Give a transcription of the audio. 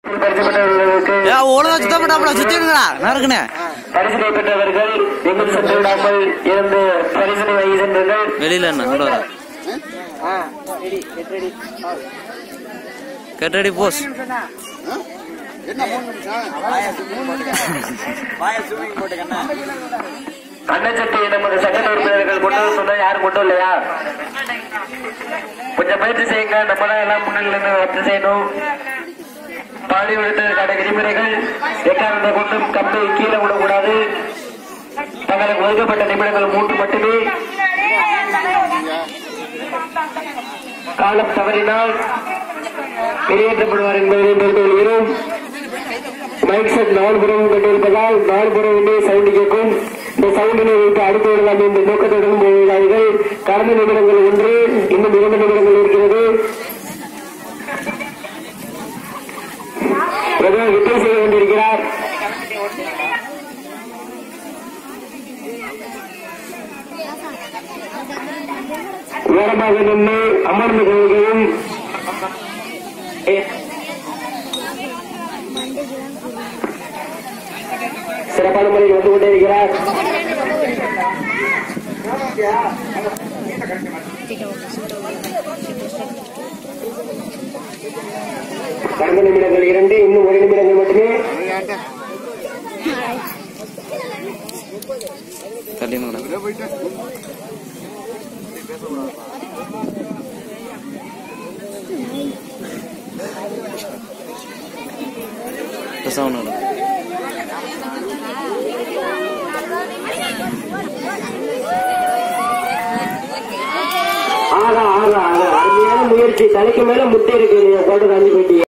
பரிசு பெற்றவர்களுக்கு ஏ ஒழுங்கா சுத்தம் பண்ணாமல சுத்திடுங்கடா நறுக்குனே பரிசினை பெற்றவர்கள் எங்கும் சென்று விடாமல் இருந்து பரிசினை வாங்கி சென்றுங்கள் வெளியில என்ன உள்ள வர கெட்டடி போஸ் அன்னச்சட்டி நமது சட்ட உறுப்பினர்கள் கொண்டு வர சொன்னா யாரும் கொண்டு வரலையா கொஞ்சம் பயிற்சி செய்யுங்க நம்ம தான் எல்லாம் முன்னில் நின்று ரத்து செய்யணும் பாடி விடுத்ததற்கான விதிமுறைகள் எக்காரணத்தை கொண்டும் கம்பி கீழே விடக்கூடாது தங்களுக்கு ஒதுக்கப்பட்ட நிமிடங்கள் மூன்று மட்டுமே காலம் தவறினால் வெளியேற்றப்படுவார் என்பதை மேற்கொள்கிறோம் மைக் செட் நாலு புறம் கொண்டிருப்பதால் நாலு புறமே சவுண்ட் கேட்கும் இந்த சவுண்டினை வைத்து அடுத்து விடலாம் என்ற நோக்கத்துடன் போகிறார்கள் கடந்த நிமிடங்கள் ஒன்று இன்னும் இரண்டு நிமிடங்கள் இருக்கிறது பிரதமர் விட்டு செய்து கொண்டிருக்கிறார் ஓரமாக நின்று அமர்ந்து கொள்கையும் சிறப்பான முறையில் வந்து கொண்டே இருக்கிறார் கடந்த நிமிடங்கள் இரண்டு இன்னும் ஒரு நிமிடங்கள் மட்டுமே தள்ளினுடா சவுண்ட் ஆகா ஆகா ஆகா அருமையான முயற்சி தலைக்கு மேல முட்டை இருக்கு நீங்க போட்டு காஞ்சி போயிட்டீங்க